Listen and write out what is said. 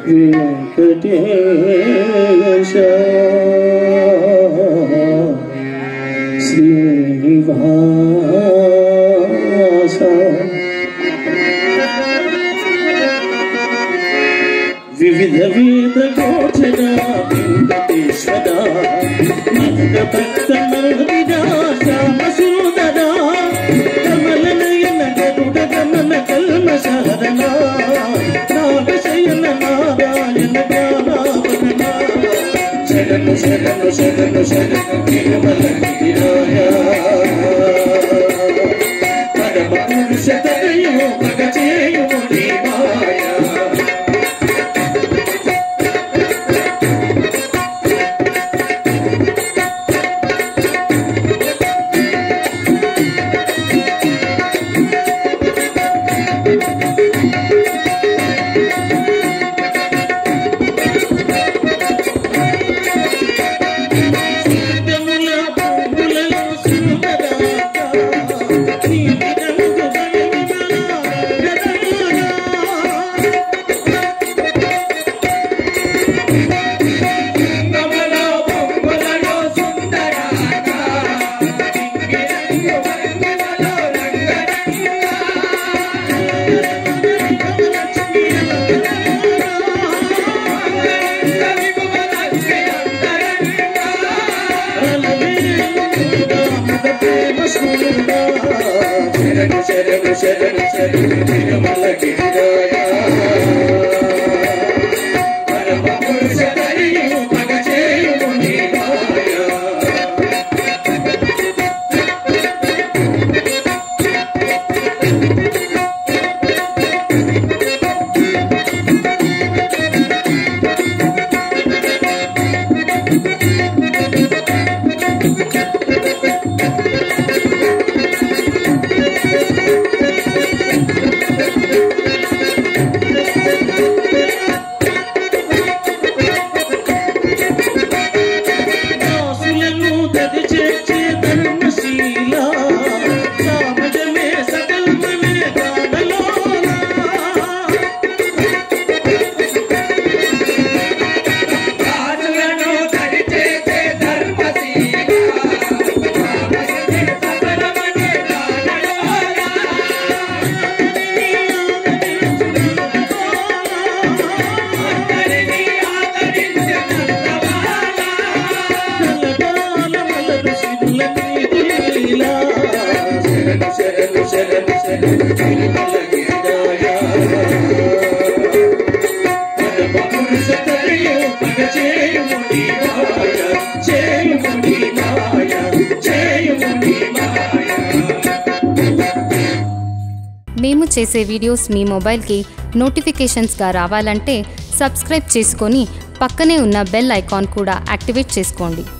వెంకటేశ శ్రీనివాస వివిధ వేద గోచర వెంకటేశ్వర మంద భక్త మందిరా శ్యామ సుందర కమల నయన గరుడ గమన కల్మ సహరణ నాగశయన నారాయణ జ్ఞానావరణ శరణు శరణు శరణు శరణు తిరుమల గిరిరాయ పరమ పురుష తనయో మగ చేయుము నీ మాయ సుందముల పువ్వులలో సుందరాక, నీలి రంగు బలమున గదరాగా. శరణు శరణు శరణు శరణు తిరుమల గిరిరాయ పరమ పురుష హరియు మగ చేయుము నీ మాయ దాసులను దరి చేర్చే ధర్మశీల సామజమే సకల్మనే గానలోన రాజులను తడిచేసే ధర్మశీల రామజనే సకలమనే గానలోన. అందరినీ ఆదరించే నందబాల. నలగాల మలరు సిరుల నీలీల శరణు శరణు శరణు శరణు తిరుమల గిరిరాయ పరమ పురుష హరియు మగ చేయుము నీ మాయ చేయుము నీ మాయ చేయుము నీ మాయ మేము చేసే వీడియోస్ మీ మొబైల్కి నోటిఫికేషన్స్గా రావాలంటే సబ్స్క్రైబ్ చేసుకొని పక్కనే ఉన్న బెల్ ఐకాన్ కూడా యాక్టివేట్ చేసుకోండి